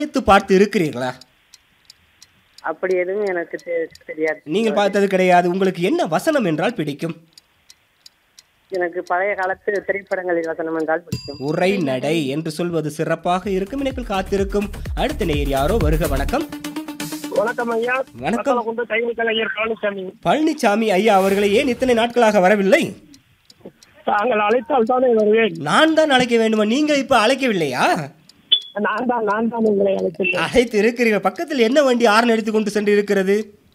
நினைத்து பார்த்து இருக்கிறீர்களா அப்படி எதுவும் எனக்கு தெ- தெரியாது நீங்கள் பார்த்தது கிடையாது உங்களுக்கு என்ன வசனம் என்றால் பிடிக்கும் எனக்கு பழைய காலத்து திரைப்படங்களில் வசனம் என்றால் பிடிக்கும் உரை நடை என்று சொல்வது சிறப்பாக இருக்கும் இணைப்பில் காத்திருக்கும் அடுத்த நேர் யாரோ வருக வணக்கம் வணக்கம் ஐயா வணக்கம் கொண்டு கைவி கலைஞர் பழனிசாமி பழனிசாமி ஐயா அவர்களை ஏன் இத்தனை நாட்களாக வரவில்லை தாங்கள் அழைத்தால் தானே வருவேன் நான் தான் அழைக்க வேண்டுமா நீங்க இப்ப அழைக்கவில்லையா நான் தான் நான் தான் உங்களை அழைத்தேன் அழைத்து இருக்கிறீர்கள் பக்கத்தில் என்ன வண்டி ஆர்ன் எடுத்து கொண்டு சென்று இருக்கிறது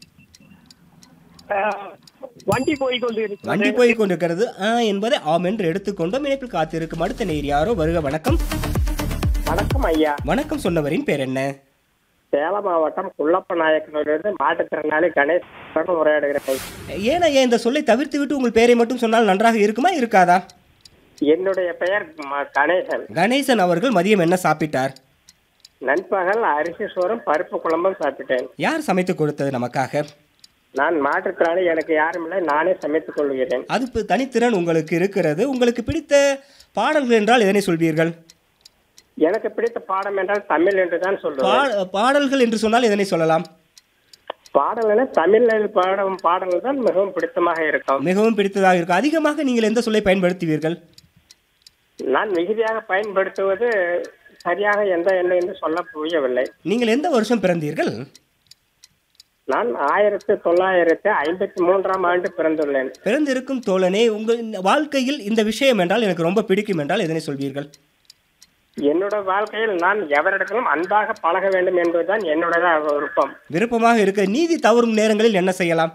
அஹ், வண்டி போய் கொண்டு இருக்கிறது வண்டி போய் கொண்டிருக்கிறது ஆ என்பதை ஆம் என்று எடுத்துக்கொண்டோம் இணைப்பில் காத்திருக்கும் அடுத்த நேர் யாரோ வருக வணக்கம் வணக்கம் ஐயா வணக்கம் சொன்னவரின் பேர் என்ன சேலம் மாவட்டம் குள்ளப்ப நாயக்கனூரிலிருந்து மாற்றுத்திறனாளி கணேசன் உரையாடுகிறேன் ஏன் ஐயா இந்த சொல்லை தவிர்த்து விட்டு உங்கள் பெயரை மட்டும் சொன்னால் நன்றாக இருக்குமா இருக்காதா என்னுடைய பெயர் ம- கணேசன் கணேசன் அவர்கள் மதியம் என்ன சாப்பிட்டார் நண்பகல் அரிசி சோறும் பருப்பு குழம்பும் சாப்பிட்டேன் யார் சமைத்து கொடுத்தது நமக்காக நான் மாற்றுத்திறனாளி எனக்கு யாரும் இல்லை நானே சமைத்துக் கொள்கிறேன் அது பு- தனித்திறன் உங்களுக்கு இருக்கிறது உங்களுக்கு பிடித்த பாடல்கள் என்றால் எதனை சொல்வீர்கள் எனக்கு பிடித்த பாடம் என்றால் தமிழ் என்று தான் சொல்லுவேன் பா- பாடல்கள் என்று சொன்னால் எதனை சொல்லலாம் பாடல்கள் தமிழில் பாடும் பாடல்கள் தான் மிகவும் பிடித்தமாக இருக்கும் மிகவும் பிடித்ததாக இருக்கும் அதிகமாக நீங்கள் எந்த சொல்லை பயன்படுத்துவீர்கள் நான் மிகுதியாக பயன்படுத்துவது சரியாக எந்த எண்ணம் என்று சொல்ல புரியவில்லை நீங்கள் எந்த வருஷம் பிறந்தீர்கள் நான் ஆயிரத்தி தொள்ளாயிரத்தி ஐம்பத்தி மூன்றாம் ஆண்டு பிறந்துள்ளேன் பிறந்திருக்கும் தோழனே உங்கள் வாழ்க்கையில் இந்த விஷயம் என்றால் எனக்கு ரொம்ப பிடிக்கும் என்றால் எதனை சொல்வீர்கள் என்னோட வாழ்க்கையில் நான் எவரிடத்திலும் அன்பாக பழக வேண்டும் என்பதுதான் என்னோட விருப்பம் விருப்பமாக இருக்க நீதி தவறும் நேரங்களில் என்ன செய்யலாம்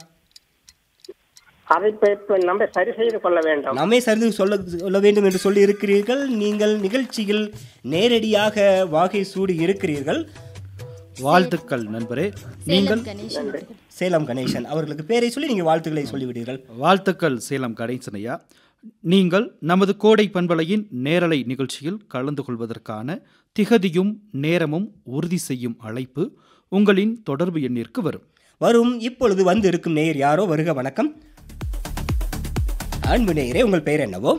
அதை இப்ப இப்ப நம்ம சரி செய்து கொள்ள வேண்டும் நம்மை சரிந்து சொல்ல சொல்ல வேண்டும் என்று சொல்லி இருக்கிறீர்கள் நீங்கள் நிகழ்ச்சியில் நேரடியாக வாகை சூடி இருக்கிறீர்கள் வாழ்த்துக்கள் நண்பரே நீங்கள் கணேசன் அவர்கள். சேலம் கணேசன் அவர்களுக்கு பேரை சொல்லி நீங்கள் வாழ்த்துக்களை சொல்லிவிடுங்கள் வாழ்த்துக்கள் சேலம் கணேசனையா நீங்கள் நமது கோடை பண்பலையின் நேரலை நிகழ்ச்சியில் கலந்து கொள்வதற்கான திகதியும் நேரமும் உறுதி செய்யும் அழைப்பு உங்களின் தொடர்பு எண்ணிற்கு வரும் வரும் இப்பொழுது வந்து இருக்கும் நேயர் யாரோ வருக வணக்கம் அன்பு நேயரே உங்கள் பெயர் என்னவோ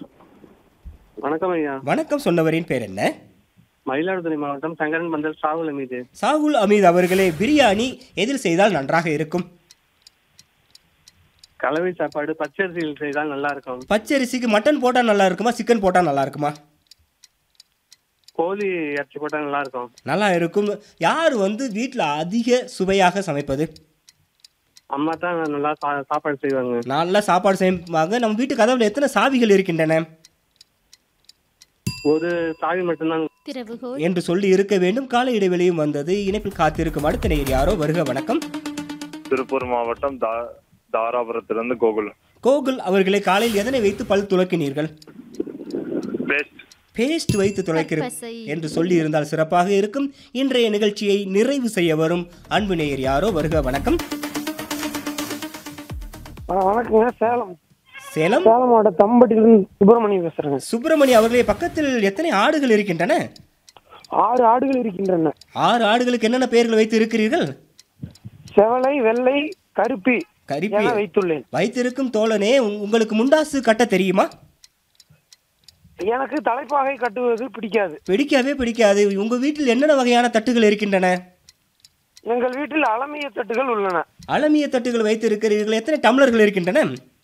வணக்கம் ஐயா வணக்கம் சொன்னவரின் பேர் என்ன மயிலாடுதுறை மாவட்டம் சங்கரன் பந்தல் சாகுல மீது சாகுல் அமீத் அவர்களே பிரியாணி எதில் செய்தால் நன்றாக இருக்கும் கலவை சாப்பாடு பச்சரிசியில் செய்தால் நல்லா இருக்கும் பச்சரிசிக்கு மட்டன் போட்டால் நல்லா இருக்குமா சிக்கன் போட்டால் நல்லா இருக்குமா கோழி இறைச்சி போட்டா நல்லா இருக்கும் நல்லா இருக்கும் யார் வந்து வீட்டில் அதிக சுவையாக சமைப்பது அம்மா தான் நல்லா சா- சாப்பாடு செய்வாங்க நல்லா சாப்பாடு செய்வாங்க நம்ம வீட்டு கதவுல எத்தனை சாவிகள் இருக்கின்றன ஒரு சாவி மட்டும்தான் திறவுகோல் என்று சொல்லி இருக்க வேண்டும் கால இடைவெளியும் வந்தது இணைப்பில் காத்திருக்கும் அடுத்த நேயர் யாரோ வருக வணக்கம் திருப்பூர் மாவட்டம் தா- தாராபுரத்திலிருந்து கோகுல் கோகுல் அவர்களை காலையில் எதனை வைத்து பல் துலக்கினீர்கள் பேஸ்ட் பேஸ்ட் வைத்து துளைக்கிற கற்பசை. என்று சொல்லி இருந்தால் சிறப்பாக இருக்கும் இன்றைய நிகழ்ச்சியை நிறைவு செய்ய வரும் அன்பு நேயர் யாரோ வருக வணக்கம் வணக்கங்க சேலம் சேலம் சேலம் மாவட்டம் தம்பட்டிலிருந்து சுப்பிரமணியம் பேசுறேங்க சுப்பிரமணி அவர்களே பக்கத்தில் எத்தனை ஆடுகள் இருக்கின்றன ஆறு ஆடுகள் இருக்கின்றன ஆறு ஆடுகளுக்கு என்னென்ன பெயர்கள் வைத்து இருக்கிறீர்கள் செவலை வெள்ளை கருப்பி கரிப்பி என வைத்துள்ளேன் வைத்திருக்கும் தோழனே உங்- உங்களுக்கு முண்டாசு கட்ட தெரியுமா எனக்கு தலைப்பாகை கட்டுவது பிடிக்காது பிடிக்கவே பிடிக்காது உங்க வீட்டில் என்னென்ன வகையான தட்டுகள் இருக்கின்றன எங்கள் வீட்டில் அலமிய தட்டுகள் உள்ளன அலமிய தட்டுகள் வைத்து இருக்கிறீர்கள் எத்தனை டம்ளர்கள் இருக்கின்றன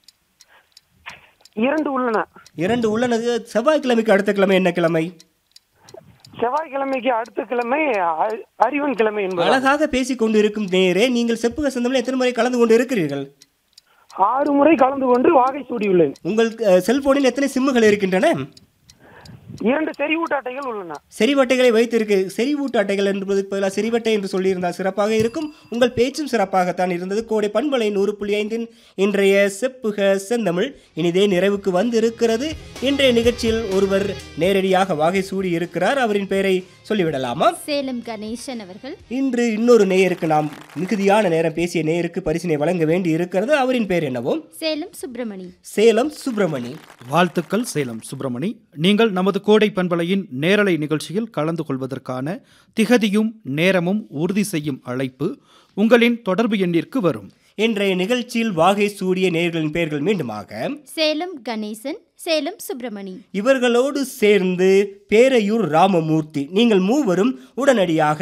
இரண்டு உள்ளன இரண்டு உள்ளனது செவ்வாய்க்கிழமைக்கு அடுத்த கிழமை என்ன கிழமை செவ்வாய்க்கிழமைக்கு அடுத்த கிழமை அ- அறிவன் கிழமை என்பது அழகாக பேசிக் கொண்டு இருக்கும் நேரே நீங்கள் செப்புக சந்தமில் எத்தனை முறை கலந்து கொண்டு இருக்கிறீர்கள் ஆறு முறை கலந்து கொண்டு வாகை சூடியுள்ளேன் உங்கள் அஹ், செல்போனில் எத்தனை சிம்முகள் இருக்கின்றன இரண்டு செறிவூட்ட அட்டைகள் உள்ளன செறிவட்டைகளை வைத்திருக்கு செறிவூட்டு அட்டைகள் என்பதற்கு பதிலாக செறிவட்டை என்று சொல்லியிருந்தால் சிறப்பாக இருக்கும் உங்கள் பேச்சும் சிறப்பாகத்தான் இருந்தது கோடை பண்பலை நூறு புள்ளி ஐந்தின் இன்றைய செப்புக செந்தமிழ் இனிதே நிறைவுக்கு வந்திருக்கிறது இன்றைய நிகழ்ச்சியில் ஒருவர் நேரடியாக வாகை சூடி இருக்கிறார் அவரின் பெயரை சொல்லிவிடலாமா சேலம் கணேசன் அவர்கள் இன்று இன்னொரு நேயருக்கு நாம் மிகுதியான நேரம் பேசிய நேயருக்கு பரிசினை வழங்க வேண்டி இருக்கிறது அவரின் பெயர் என்னவோ சேலம் சுப்பிரமணி சேலம் சுப்பிரமணி வாழ்த்துக்கள் சேலம் சுப்பிரமணி நீங்கள் நமது கோடை பண்பலையின் நேரலை நிகழ்ச்சியில் கலந்து கொள்வதற்கான திகதியும் நேரமும் உறுதி செய்யும் அழைப்பு உங்களின் தொடர்பு எண்ணிற்கு வரும் இன்றைய நிகழ்ச்சியில் வாகை சூடிய நேயர்களின் பெயர்கள் மீண்டுமாக சேலம் கணேசன் சேலம் சுப்பிரமணி இவர்களோடு சேர்ந்து பேரையூர் ராமமூர்த்தி நீங்கள் மூவரும் உடனடியாக